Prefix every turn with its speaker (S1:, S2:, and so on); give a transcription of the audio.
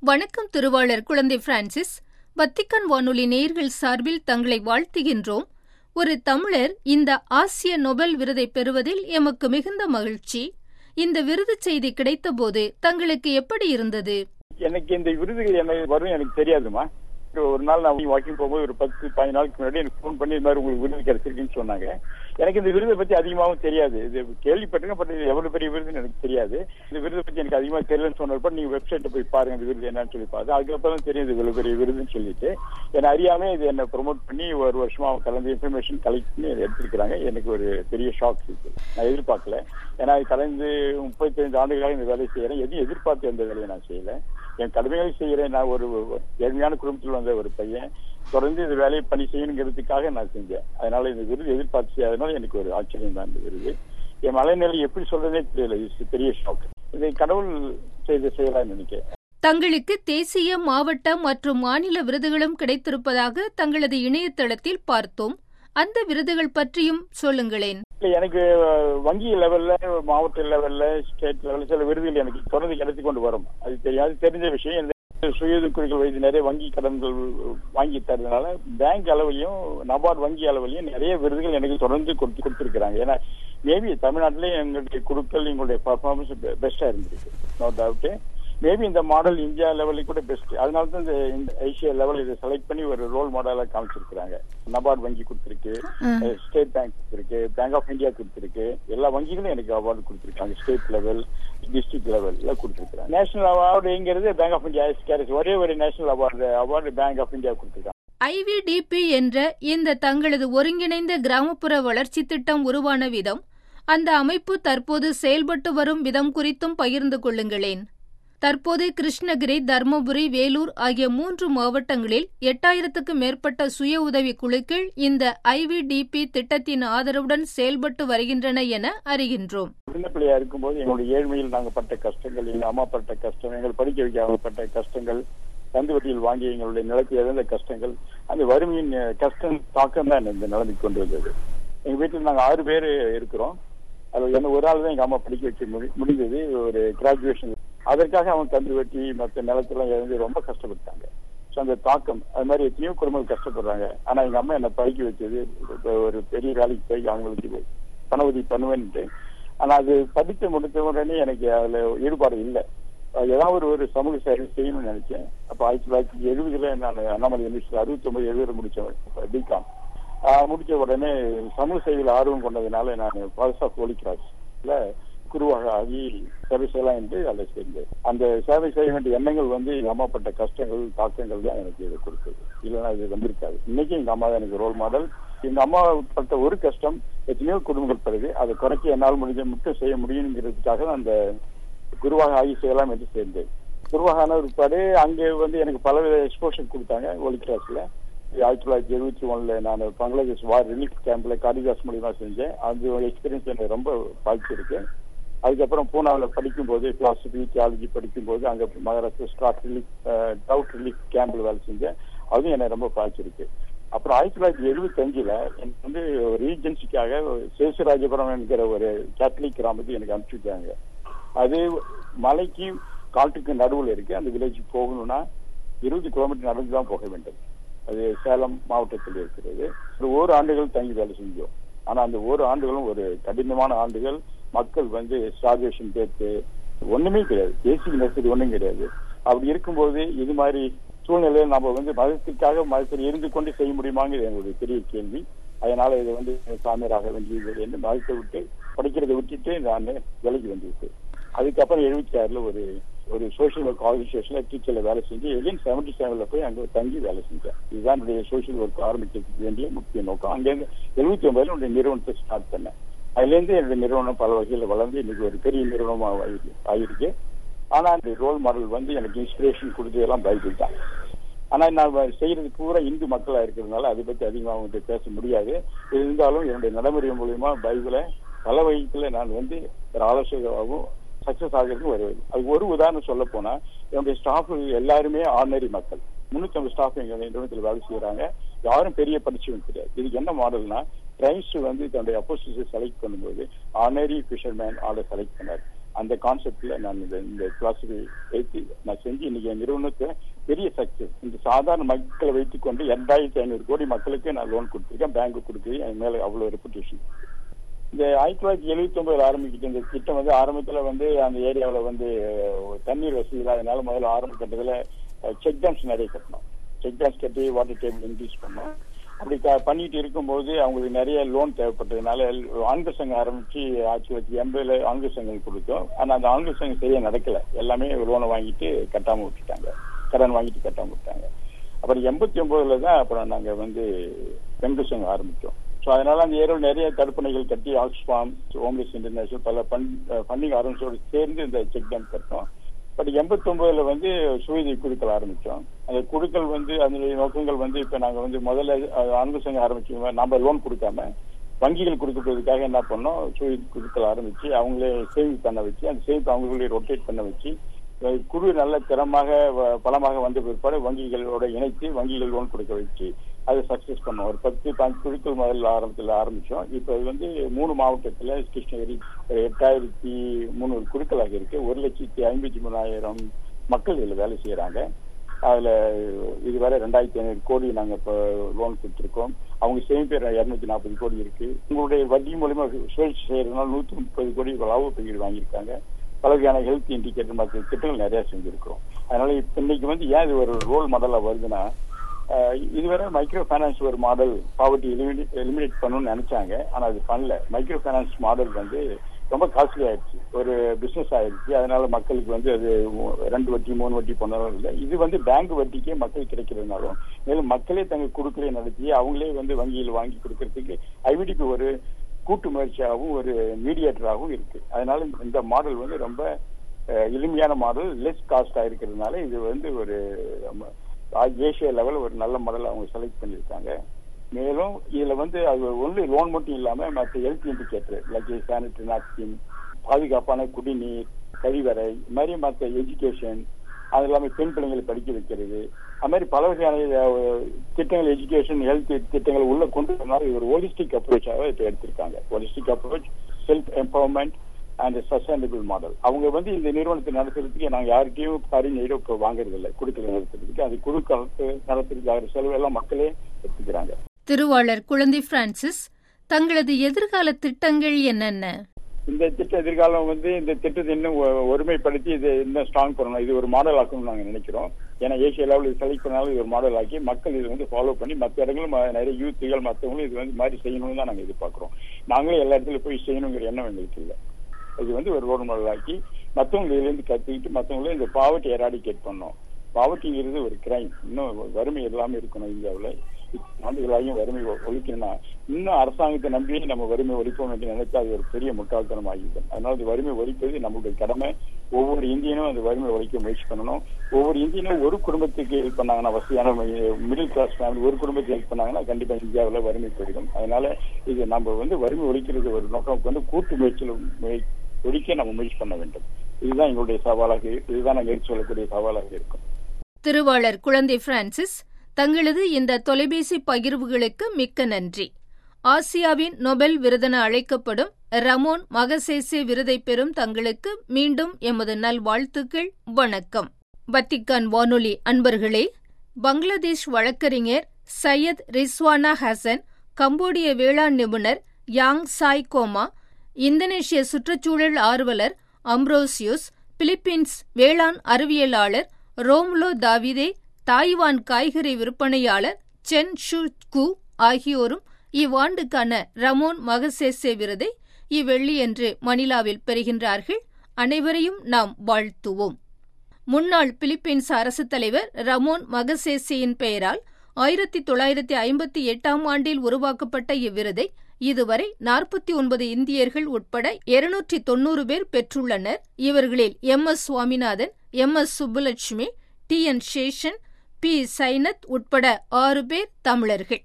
S1: வணக்கம் திருவாளர் குழந்தை பிரான்சிஸ் வத்திக்கான் வானொலி நேயர்கள் சார்பில் தங்களை வாழ்த்துகின்றோம் ஒரு தமிழர் இந்த ஆசிய நொபல் விருதை பெறுவதில் எமக்கு மிகுந்த மகிழ்ச்சி இந்த விருது செய்தி கிடைத்தபோது தங்களுக்கு எப்படி இருந்தது
S2: எனக்கு இந்த விருதுகள் என்ன வரும் எனக்கு தெரியாதுமா ஒரு நாள் நான் வாக்கிங் போகும்போது ஒரு பத்து பதினஞ்சு நாளுக்கு முன்னாடி எனக்கு ஃபோன் பண்ணி இது மாதிரி உங்களுக்கு விருது கிடைச்சிருக்குன்னு சொன்னாங்க எனக்கு இந்த விருதை பத்தி அதிகமாகவும் தெரியாது இது கேள்விப்பட்டிருக்கேன் பட் இது எவ்வளவு பெரிய விருதுன்னு எனக்கு தெரியாது இந்த விருதை பத்தி எனக்கு அதிகமா தெரியலன்னு சொன்னப்ப நீங்க வெப்சைட்ல போய் பாருங்க இந்த விருது என்னன்னு சொல்லி பார்த்து அதுக்கப்புறம் தான் தெரியும் இது இவ்வளவு பெரிய விருதுன்னு சொல்லிட்டு என்ன அறியாம இது என்ன ப்ரொமோட் பண்ணி ஒரு வருஷமா கலந்து இன்ஃபர்மேஷன் கலெக்ட் பண்ணி எடுத்திருக்கிறாங்க எனக்கு ஒரு பெரிய ஷாக் இருக்கு நான் எதிர்பார்க்கல ஏன்னா கலந்து முப்பத்தி ஆண்டுகளாக இந்த வேலையை செய்யறேன் எதுவும் எதிர்பார்த்து எந்த வேலையை நான் செய்யல என் கடமைகளை செய்கிறேன் நான் ஒரு ஏழ்மையான குடும்பத்தில் வந்த ஒரு பையன் தொடர்ந்து இந்த வேலையை பணி செய்யணுங்கிறதுக்காக நான் செஞ்சேன் அதனால இந்த விருது எதிர்பார்த்து செய்யாதனால எனக்கு ஒரு ஆச்சரியம் தான் இந்த விருது என் மலைநிலை எப்படி சொல்றதே தெரியல இது பெரிய ஷாக் இதை கடவுள் செய்த செயலான்னு நினைக்கிறேன்
S1: தங்களுக்கு தேசிய மாவட்ட மற்றும் மாநில விருதுகளும் கிடைத்திருப்பதாக தங்களது இணையதளத்தில் பார்த்தோம் அந்த விருதுகள் பற்றியும் சொல்லுங்களேன்
S2: எனக்கு வங்கி லெவல்ல மாவட்ட லெவல்ல ஸ்டேட் லெவல்ல சில விருதுகள் எனக்கு தொடர்ந்து கிடைத்து கொண்டு வரும் அது தெரியாது தெரிஞ்ச விஷயம் சுயது குறிகள் வைத்து நிறைய வங்கி கடன்கள் வாங்கி தரதுனால பேங்க் அளவிலையும் நபார்டு வங்கி அளவிலையும் நிறைய விருதுகள் எனக்கு தொடர்ந்து கொடுத்து கொடுத்துருக்காங்க ஏன்னா மேபி தமிழ்நாட்டிலேயே எங்களுடைய குழுக்கள் எங்களுடைய பர்ஃபார்மன்ஸ் பெஸ்டா இருந்திருக்கு நோ டவுட் மேபி இந்த மாடல் இந்தியா லெவலுக்கு கூட பெஸ்ட் அதனால தான் இந்த ஏசியா லெவல் இதை செலக்ட் பண்ணி ஒரு ரோல் மாடலா காமிச்சிருக்காங்க நபார்டு வங்கி கொடுத்திருக்கு ஸ்டேட் பேங்க் கொடுத்திருக்கு பேங்க் ஆஃப் இந்தியா கொடுத்திருக்கு எல்லா வங்கிகளும் எனக்கு அவார்டு கொடுத்திருக்காங்க ஸ்டேட் லெவல் டிஸ்ட்ரிக்ட் லெவல்ல கொடுத்திருக்காங்க நேஷனல் அவார்டுங்கிறது பேங்க் ஆஃப் இந்தியா கேரஸ் ஒரே ஒரு national award award Bank of India கொடுத்திருக்காங்க
S1: ஐவிடிபி என்ற இந்த தங்களது ஒருங்கிணைந்த கிராமப்புற வளர்ச்சி திட்டம் உருவான விதம் அந்த அமைப்பு தற்போது செயல்பட்டு வரும் விதம் குறித்தும் பகிர்ந்து கொள்ளுங்களேன் தற்போது கிருஷ்ணகிரி தர்மபுரி வேலூர் ஆகிய மூன்று மாவட்டங்களில் எட்டாயிரத்துக்கும் மேற்பட்ட சுய உதவி குழுக்கள் இந்த ஐவிடிபி திட்டத்தின் ஆதரவுடன் செயல்பட்டு வருகின்றன என அறிகின்றோம்
S2: சின்ன பிள்ளையா இருக்கும்போது எங்களுடைய ஏழ்மையில் நாங்க பட்ட கஷ்டங்கள் எங்க அம்மா பட்ட கஷ்டம் எங்கள் படிக்க வைக்க பட்ட கஷ்டங்கள் தந்து வட்டியில் வாங்கி எங்களுடைய நிலத்தை இழந்த கஷ்டங்கள் அந்த வறுமையின் கஷ்டம் தாக்கம் தான் இந்த நிலைமைக்கு கொண்டு வந்தது எங்க வீட்டில் நாங்க ஆறு பேர் இருக்கிறோம் அது என்ன ஒரு ஆள் தான் எங்க அம்மா படிக்க வச்சு முடிந்தது ஒரு கிராஜுவேஷன் அதற்காக அவன் தந்து வெட்டி மற்ற நிலத்தெல்லாம் இழந்து ரொம்ப கஷ்டப்பட்டாங்க ஸோ அந்த தாக்கம் அது மாதிரி எத்தனையோ குடும்பங்கள் கஷ்டப்படுறாங்க ஆனா எங்க அம்மா என்னை படிக்க வச்சது ஒரு பெரிய வேலைக்கு போய் அவங்களுக்கு பண உதவி பண்ணுவேன்ட்டு ஆனா அது படித்து முடித்த உடனே எனக்கு அதுல ஈடுபாடு இல்லை ஏதாவது ஒரு சமூக சேவை செய்யணும்னு நினைச்சேன் அப்ப ஆயிரத்தி தொள்ளாயிரத்தி எழுபதுல நான் அண்ணாமலை யூனிவர்சிட்டி அறுபத்தி ஒன்பது எழுபது முடிச்சேன் பிகாம் முடிச்ச உடனே சமூக சேவையில் ஆர்வம் கொண்டதுனால நான் பாஸ் ஆஃப் ஹோலி கிராஸ்ல குருவாக ஆகி சேவை செய்யலாம் என்று அதில் சேர்ந்தேன் அந்த சேவை செய்ய வேண்டிய எண்ணங்கள் வந்து எங்க அம்மா பட்ட கஷ்டங்கள் தாக்கங்கள் தான் எனக்கு இதை கொடுத்தது இல்லைன்னா இது வந்திருக்காது இன்னைக்கு எங்க அம்மா தான் எனக்கு ரோல் மாடல் எங்க அம்மா பட்ட ஒரு கஷ்டம் எத்தனையோ குடும்பங்கள் பிறகு அதை குறைக்க என்னால் முடிஞ்ச மட்டும் செய்ய முடியுங்கிறதுக்காக அந்த குருவாக ஆகி செய்யலாம் என்று சேர்ந்தேன் குருவாக ஆன பிற்பாடு அங்கே வந்து எனக்கு பலவித எக்ஸ்போஷர் கொடுத்தாங்க ஒலி கிளாஸ்ல ஆயிரத்தி தொள்ளாயிரத்தி எழுபத்தி ஒண்ணுல நான் பங்களாதேஷ் வார் ரிலீஃப் கேம்ப்ல காரிதாஸ் மூலியமா செஞ்சேன் அந்த எக்ஸ்பீரியன்ஸ் எனக்கு ரொம்ப பாதிச்சிருக்கு அதுக்கப்புறம் பூனாவில் படிக்கும்போது பிலாசபி தியாலஜி படிக்கும்போது அங்கே மகாராஷ்டிரா ஸ்டாக் ரிலீஃப் டவுட் ரிலீஃப் கேம்பில் வேலை செஞ்சேன் அதுவும் என்னை ரொம்ப பாதிச்சிருக்கு அப்புறம் ஆயிரத்தி தொள்ளாயிரத்தி எழுபத்தி அஞ்சுல எனக்கு வந்து ஒரு ஏஜென்சிக்காக சேசுராஜபுரம் என்கிற ஒரு கேத்தலிக் கிராமத்துக்கு எனக்கு அனுப்பிச்சுட்டாங்க அது மலைக்கு காட்டுக்கு நடுவில் இருக்கு அந்த வில்லேஜுக்கு போகணும்னா இருபது கிலோமீட்டர் நடந்து தான் போக வேண்டும் அது சேலம் மாவட்டத்தில் இருக்கிறது ஒரு ஓரு ஆண்டுகள் தங்கி வேலை செஞ்சோம் ஆனா அந்த ஒரு ஆண்டுகளும் ஒரு கடினமான ஆண்டுகள் மக்கள் வந்து ஸ்டார்வேஷன் டேத்து ஒண்ணுமே கிடையாது பேசிக் நெசரி ஒண்ணும் கிடையாது அப்படி இருக்கும்போது இது மாதிரி சூழ்நிலையில் நம்ம வந்து மதத்திற்காக மதத்தில் இருந்து கொண்டு செய்ய முடியுமாங்கிறது என்னுடைய பெரிய கேள்வி அதனால இது வந்து சாமியாராக வேண்டியது என்று மதத்தை விட்டு படிக்கிறதை விட்டுட்டு நான் விலைக்கு வந்துவிட்டு அதுக்கப்புறம் எழுபத்தி ஆறுல ஒரு ஒரு சோசியல் ஒர்க் ஆர்கனைசேஷன்ல டீச்சர்ல வேலை செஞ்சு எகைன் செவன்டி செவன்ல போய் அங்க தங்கி வேலை செஞ்சேன் இதுதான் என்னுடைய சோசியல் ஒர்க் ஆரம்பிக்கிறதுக்கு வேண்டிய முக்கிய நோக்கம் அங்கேருந்து எழுபத்தி ஒன்பதுல என்னுடைய நிறுவனத்தை ஸ்டார்ட் பண்ணேன் அதுல இருந்து என்னுடைய நிறுவனம் பல வகையில் வளர்ந்து இன்னைக்கு ஒரு பெரிய நிறுவனமாக ஆயிருக்கு ஆனா அந்த ரோல் மாடல் வந்து எனக்கு இன்ஸ்பிரேஷன் கொடுத்ததெல்லாம் பைபிள் தான் ஆனா நான் செய்யறது பூரா இந்து மக்களா இருக்கிறதுனால அதை பத்தி அதிகமாக வந்து பேச முடியாது இருந்தாலும் என்னுடைய நடைமுறை மூலியமா பைபிளை பல வகைத்துல நான் வந்து ஒரு ஆலோசகராகவும் சக்சஸ் ஆகிறதுக்கு வருவது அது ஒரு உதாரணம் சொல்ல போனா என்னுடைய ஸ்டாஃப் எல்லாருமே ஆர்டினரி மக்கள் முன்னூத்தி ஐம்பது ஸ்டாஃப் எங்க நிறுவனத்தில் வேலை செய்யறாங்க யாரும் பெரிய படிச்சவங்க கிடையாது இதுக்கு என்ன மாடல்னா கிரைஸ்ட் வந்து தன்னுடைய அப்போசிஸை செலக்ட் பண்ணும்போது ஆர்டினரி ஃபிஷர்மேன் ஆர்டர் செலக்ட் பண்ணார் அந்த கான்செப்ட்ல நான் இந்த இந்த பிலாசபி வைத்து நான் செஞ்சு இன்னைக்கு என் நிறுவனத்தை பெரிய சக்சஸ் இந்த சாதாரண மக்களை வைத்துக் கொண்டு இரண்டாயிரத்தி ஐநூறு கோடி மக்களுக்கு நான் லோன் கொடுத்துருக்கேன் பேங்க் கொடுக்குறேன் என் மேல அவ்வளவு ரெப்புடேஷன் இந்த ஆயிரத்தி தொள்ளாயிரத்தி எழுபத்தி ஒன்பதுல ஆரம்பிக்கிட்ட இந்த திட்டம் வந்து ஆரம்பத்துல வந்து அந்த ஏரியாவில் வந்து தண்ணீர் வசதி இல்லாதனால முதல்ல ஆரம்ப கட்டத்துல செக் டேம்ஸ் நிறைய கட்டணும் செக் டேம்ஸ் கட்டி வாட்டர் டேபிள் இன்க்ரீஸ் பண்ணோம் அப்படி பண்ணிட்டு இருக்கும்போது அவங்களுக்கு நிறைய லோன் தேவைப்பட்டதுனால ஆண்கள் சங்கம் ஆரம்பிச்சு ஆயிரத்தி தொள்ளாயிரத்தி எண்பதுல ஆண்கள் சங்கம் கொடுத்தோம் ஆனா அந்த ஆண்கள் சங்கம் சரியா நடக்கல எல்லாமே லோனை வாங்கிட்டு கட்டாம விட்டுட்டாங்க கடன் வாங்கிட்டு கட்டாம விட்டாங்க அப்புறம் எண்பத்தி ஒன்பதுல தான் அப்புறம் நாங்க வந்து பெண்கள் சங்கம் ஆரம்பிச்சோம் ஸோ அதனால அந்த ஏரியாவில் நிறைய தடுப்பணைகள் கட்டி ஆக்ஸ்ஃபார்ம் ஹோம்லெஸ் இன்டர்நேஷனல் பல ஃபண்டிங் ஆரம்பிச்சோடு சேர்ந்து இந்த செக் டேம் கட்டோம் பட் எண்பத்தி ஒன்பதுல வந்து சுயதி குழுக்கள் ஆரம்பிச்சோம் அந்த குழுக்கள் வந்து அதனுடைய நோக்கங்கள் வந்து இப்ப நாங்க வந்து முதல்ல ஆண்கள் சங்கம் ஆரம்பிச்சோம் நம்ம லோன் கொடுக்காம வங்கிகள் கொடுக்கறதுக்காக என்ன பண்ணோம் சுய குழுக்கள் ஆரம்பிச்சு அவங்களே சேவிங் பண்ண வச்சு அந்த சேவிங் அவங்களே ரொட்டேட் பண்ண வச்சு குழு நல்ல திறமாக பலமாக வந்த பிற்பாடு வங்கிகளோட இணைத்து வங்கிகள் லோன் கொடுக்க வச்சு அதை சக்சஸ் பண்ணோம் ஒரு பத்து பாஞ்சு குழுக்கள் முதல்ல ஆரம்பத்தில் ஆரம்பிச்சோம் இப்போ இது வந்து மூணு மாவட்டத்தில் கிருஷ்ணகிரி எட்டாயிரத்தி முந்நூறு குழுக்களாக இருக்கு ஒரு லட்சத்தி ஐம்பத்தி மூணாயிரம் மக்கள் இதில் வேலை செய்யறாங்க அதுல இதுவரை ரெண்டாயிரத்தி ஐநூறு கோடி நாங்க இப்போ லோன் கொடுத்துருக்கோம் அவங்க சேமிப்பு இருநூத்தி நாற்பது கோடி இருக்கு உங்களுடைய வட்டி மூலியமா சுழற்சி செய்யறதுனால நூத்தி முப்பது கோடி லாப பங்கீடு வாங்கியிருக்காங்க பல வகையான ஹெல்த் இண்டிகேட்டர் மற்ற திட்டங்கள் நிறைய செஞ்சிருக்கிறோம் அதனால இப்ப இன்னைக்கு வந்து ஏன் இது ஒரு ரோல் மாடலா வருதுன்னா இதுவரை மைக்ரோ ஃபைனான்ஸ் ஒரு மாடல் பாவர்ட்டி எலிமினேட் பண்ணணும்னு நினைச்சாங்க ஆனா அது பண்ணல மைக்ரோ ஃபைனான்ஸ் மாடல் வந்து ரொம்ப காஸ்ட்லி ஆயிடுச்சு ஒரு பிசினஸ் ஆயிடுச்சு அதனால மக்களுக்கு வந்து அது ரெண்டு வட்டி மூணு வட்டி பண்ணாலும் இல்லை இது வந்து பேங்க் வட்டிக்கே மக்கள் கிடைக்கிறதுனாலும் மேலும் மக்களே தங்கள் குடுக்கலை நடத்தி அவங்களே வந்து வங்கியில் வாங்கி கொடுக்கறதுக்கு ஐவிடிக்கு ஒரு கூட்டு முயற்சியாகவும் ஒரு மீடியேட்டராகவும் இருக்கு அதனால இந்த மாடல் வந்து ரொம்ப எளிமையான மாடல் லெஸ் காஸ்டா இருக்கிறதுனால இது வந்து ஒரு ஏசியா லெவல் ஒரு நல்ல மாடல் அவங்க செலக்ட் பண்ணியிருக்காங்க மேலும் இதுல வந்து அது ஒன்லி லோன் மட்டும் இல்லாம மற்ற health indicator like sanitary napkin பாதுகாப்பான குடிநீர் கழிவறை இது மாதிரி மற்ற எஜுகேஷன் அது இல்லாம பெண் பிள்ளைங்களை படிக்க வைக்கிறது அது மாதிரி பல வகையான திட்டங்கள் எஜுகேஷன் ஹெல்த் திட்டங்களை உள்ள கொண்டு வரனால இது ஒரு ஹோலிஸ்டிக் அப்ரோச்சாக இப்போ எடுத்திருக்காங்க holistic approach self empowerment and sustainable model அவங்க வந்து இந்த நிறுவனத்தை நடத்துறதுக்கு நாங்க யாருக்கையும் ஃபாரின் எய்டோ வாங்குறது இல்லை குடுக்கல நடத்துறதுக்கு அது குழு நடத்துறதுக்கு ஆகிற செலவு எல்லாம் மக்களே எடுத்துக்கிறாங்க
S1: திருவாளர் குழந்தை பிரான்சிஸ் தங்களது எதிர்கால திட்டங்கள் என்னென்ன
S2: இந்த திட்ட எதிர்காலம் வந்து இந்த திட்டத்தை இன்னும் ஒருமைப்படுத்தி இதை இன்னும் ஸ்ட்ராங் பண்ணணும் இது ஒரு மாடல் ஆக்கணும்னு நாங்க நினைக்கிறோம் ஏன்னா ஏசியா லெவலில் செலக்ட் பண்ணாலும் இது ஒரு மாடல் ஆக்கி மக்கள் இது வந்து ஃபாலோ பண்ணி மற்ற இடங்களும் நிறைய யூத்துகள் மற்றவங்களும் இது வந்து மாதிரி செய்யணும்னு தான் நாங்க எதிர்பார்க்கிறோம் நாங்களும் எல்லா இடத்துலயும் போய் செய்யணுங்கிற எண்ணம் எங்களுக்கு இல்லை இது வந்து ஒரு ரோல் மாடல் ஆக்கி மற்றவங்க இதுல இருந்து கத்துக்கிட்டு மற்றவங்களும் இந்த பாவர்ட்டி எராடிகேட் பண்ணோம் பாவர்ட்டிங்கிறது ஒரு கிரைம் இன்னும் வறுமை இல்லாம இருக்கணும் இந்தியாவில் ஆண்டுகளாகியும் வறுமை ஒழிக்கணும்னா இன்னும் அரசாங்கத்தை நம்பி நம்ம வறுமை ஒழிப்போம் என்று நினைச்சா அது ஒரு பெரிய முட்டாள்தனம் ஆகிவிடும் அதனால அது வறுமை ஒழிப்பது நம்மளுடைய கடமை ஒவ்வொரு இந்தியனும் அந்த வறுமை ஒழிக்க முயற்சி பண்ணணும் ஒவ்வொரு இந்தியனும் ஒரு குடும்பத்துக்கு ஹெல்ப் பண்ணாங்கன்னா வசதியான மிடில் கிளாஸ் ஃபேமிலி ஒரு குடும்பத்துக்கு ஹெல்ப் பண்ணாங்கன்னா கண்டிப்பா இந்தியாவில் வறுமை போயிடும் அதனால இது நம்ம வந்து வறுமை ஒழிக்கிறது ஒரு நோக்கம் வந்து கூட்டு முயற்சியில் ஒழிக்க நம்ம முயற்சி பண்ண வேண்டும் இதுதான் எங்களுடைய சவாலாக இதுதான் நாங்கள் எடுத்து சொல்லக்கூடிய சவாலாக இருக்கும்
S1: திருவாளர் குழந்தை பிரான்சிஸ் தங்களது இந்த தொலைபேசி பகிர்வுகளுக்கு மிக்க நன்றி ஆசியாவின் நொபெல் விருதென அழைக்கப்படும் ரமோன் மகசேசே விருதை பெறும் தங்களுக்கு மீண்டும் எமது நல்வாழ்த்துக்கள் வணக்கம் வத்திக்கான் வானொலி அன்பர்களே பங்களாதேஷ் வழக்கறிஞர் சையத் ரிஸ்வானா ஹசன் கம்போடிய வேளாண் நிபுணர் யாங் சாய் கோமா இந்தோனேஷிய சுற்றுச்சூழல் ஆர்வலர் அம்ரோசியூஸ் பிலிப்பீன்ஸ் வேளாண் அறிவியலாளர் ரோம்லோ தாவிதே தாய்வான் காய்கறி விற்பனையாளர் சென் ஷு கு ஆகியோரும் இவ்வாண்டுக்கான ரமோன் மகசேசே விருதை இவ்வெள்ளியன்று மணிலாவில் பெறுகின்றார்கள் அனைவரையும் நாம் வாழ்த்துவோம் முன்னாள் பிலிப்பீன்ஸ் அரசுத் தலைவர் ரமோன் மகசேசேயின் பெயரால் ஆயிரத்தி தொள்ளாயிரத்தி ஐம்பத்தி எட்டாம் ஆண்டில் உருவாக்கப்பட்ட இவ்விருதை இதுவரை நாற்பத்தி ஒன்பது இந்தியர்கள் உட்பட இருநூற்றி தொன்னூறு பேர் பெற்றுள்ளனர் இவர்களில் M S Swaminathan M S Subbulakshmi T N Seshan P Sainath உட்பட ஆறு பேர் தமிழர்கள்